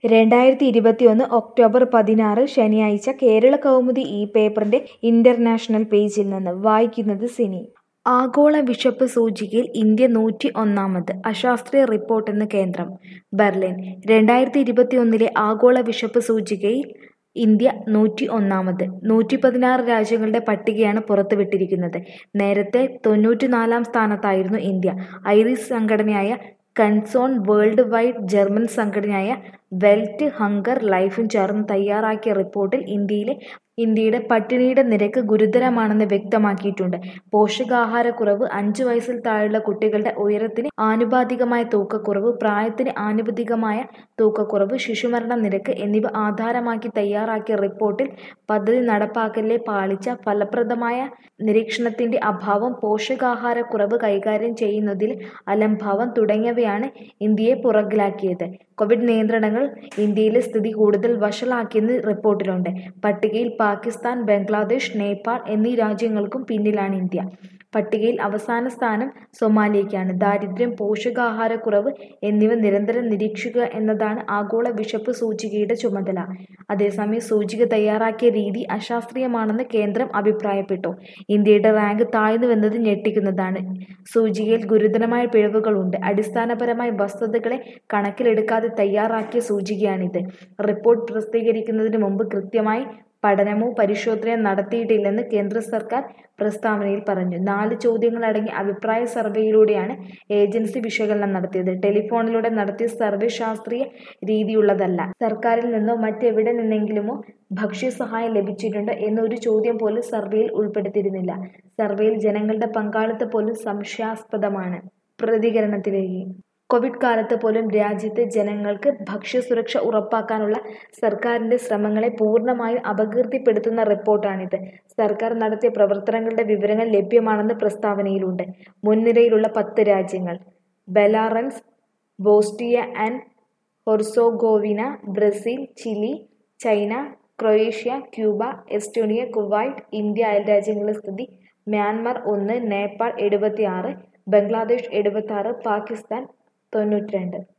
രണ്ടായിരത്തി ഇരുപത്തിയൊന്ന് ഒക്ടോബർ പതിനാറ് ശനിയാഴ്ച കേരള കൗമുദി ഈ പേപ്പറിന്റെ ഇന്റർനാഷണൽ പേജിൽ നിന്ന് വായിക്കുന്നത് സിനി ആഗോള വിശപ്പ് സൂചികയിൽ ഇന്ത്യ നൂറ്റി ഒന്നാമത് അശാസ്ത്രീയ റിപ്പോർട്ടെന്ന് കേന്ദ്രം ബെർലിൻ രണ്ടായിരത്തി ഇരുപത്തിയൊന്നിലെ ആഗോള വിശപ്പ് സൂചികയിൽ ഇന്ത്യ നൂറ്റി ഒന്നാമത് നൂറ്റി പതിനാറ് രാജ്യങ്ങളുടെ പട്ടികയാണ് പുറത്തുവിട്ടിരിക്കുന്നത് നേരത്തെ തൊണ്ണൂറ്റിനാലാം സ്ഥാനത്തായിരുന്നു ഇന്ത്യ ഐറിസ് സംഘടനയായ കൺസോൺ വേൾഡ് വൈഡ് ജർമ്മൻ സംഘടനയായ വെൽറ്റ് ഹങ്കർ ലൈഫും ചേർന്ന് തയ്യാറാക്കിയ റിപ്പോർട്ടിൽ ഇന്ത്യയിലെ ഇന്ത്യയുടെ പട്ടിണിയുടെ നിരക്ക് ഗുരുതരമാണെന്ന് വ്യക്തമാക്കിയിട്ടുണ്ട് പോഷകാഹാരക്കുറവ് അഞ്ച് വയസ്സിൽ താഴെയുള്ള കുട്ടികളുടെ ഉയരത്തിന് ആനുപാതികമായ തൂക്കക്കുറവ് പ്രായത്തിന് ആനുപാതികമായ തൂക്കക്കുറവ് ശിശുമരണ നിരക്ക് എന്നിവ ആധാരമാക്കി തയ്യാറാക്കിയ റിപ്പോർട്ടിൽ പദ്ധതി നടപ്പാക്കലിലെ പാളിച്ച ഫലപ്രദമായ നിരീക്ഷണത്തിന്റെ അഭാവം പോഷകാഹാരക്കുറവ് കൈകാര്യം ചെയ്യുന്നതിൽ അലംഭാവം തുടങ്ങിയവയാണ് ഇന്ത്യയെ പുറകിലാക്കിയത് കോവിഡ് നിയന്ത്രണങ്ങൾ ഇന്ത്യയിലെ സ്ഥിതി കൂടുതൽ വഷളാക്കിയെന്ന് റിപ്പോർട്ടിലുണ്ട് പട്ടികയിൽ പാകിസ്ഥാൻ ബംഗ്ലാദേശ് നേപ്പാൾ എന്നീ രാജ്യങ്ങൾക്കും പിന്നിലാണ് ഇന്ത്യ പട്ടികയിൽ അവസാന സ്ഥാനം സൊമാലിയയ്ക്കാണ് ദാരിദ്ര്യം പോഷകാഹാരക്കുറവ് എന്നിവ നിരന്തരം നിരീക്ഷിക്കുക എന്നതാണ് ആഗോള വിശപ്പ് സൂചികയുടെ ചുമതല അതേസമയം സൂചിക തയ്യാറാക്കിയ രീതി അശാസ്ത്രീയമാണെന്ന് കേന്ദ്രം അഭിപ്രായപ്പെട്ടു ഇന്ത്യയുടെ റാങ്ക് താഴ്ന്നുവെന്നത് ഞെട്ടിക്കുന്നതാണ് സൂചികയിൽ ഗുരുതരമായ പിഴവുകളുണ്ട് അടിസ്ഥാനപരമായ വസ്തുതകളെ കണക്കിലെടുക്കാതെ തയ്യാറാക്കിയ സൂചികയാണിത് റിപ്പോർട്ട് പ്രസിദ്ധീകരിക്കുന്നതിന് മുമ്പ് കൃത്യമായി പഠനമോ പരിശോധനയോ നടത്തിയിട്ടില്ലെന്ന് കേന്ദ്ര സർക്കാർ പ്രസ്താവനയിൽ പറഞ്ഞു നാല് ചോദ്യങ്ങളടങ്ങിയ അഭിപ്രായ സർവേയിലൂടെയാണ് ഏജൻസി വിശകലനം നടത്തിയത് ടെലിഫോണിലൂടെ നടത്തിയ സർവേ ശാസ്ത്രീയ രീതിയുള്ളതല്ല സർക്കാരിൽ നിന്നോ മറ്റെവിടെ നിന്നെങ്കിലുമോ ഭക്ഷ്യസഹായം ലഭിച്ചിട്ടുണ്ടോ എന്നൊരു ചോദ്യം പോലും സർവേയിൽ ഉൾപ്പെടുത്തിയിരുന്നില്ല സർവേയിൽ ജനങ്ങളുടെ പങ്കാളിത്തം പോലും സംശയാസ്പദമാണ് പ്രതികരണത്തിലേക്ക് കോവിഡ് കാലത്ത് പോലും രാജ്യത്തെ ജനങ്ങൾക്ക് ഭക്ഷ്യസുരക്ഷ ഉറപ്പാക്കാനുള്ള സർക്കാരിന്റെ ശ്രമങ്ങളെ പൂർണ്ണമായും അപകീർത്തിപ്പെടുത്തുന്ന റിപ്പോർട്ടാണിത് സർക്കാർ നടത്തിയ പ്രവർത്തനങ്ങളുടെ വിവരങ്ങൾ ലഭ്യമാണെന്ന് പ്രസ്താവനയിലുണ്ട് മുൻനിരയിലുള്ള പത്ത് രാജ്യങ്ങൾ Belarus Bosnia and Herzegovina Brazil Chile China Croatia Cuba Estonia Kuwait India അയൽ രാജ്യങ്ങളുടെ സ്ഥിതി മ്യാൻമർ ഒന്ന് നേപ്പാൾ എഴുപത്തി ആറ് ബംഗ്ലാദേശ് എഴുപത്തി ആറ് പാകിസ്ഥാൻ തൊണ്ണൂറ്റി രണ്ട്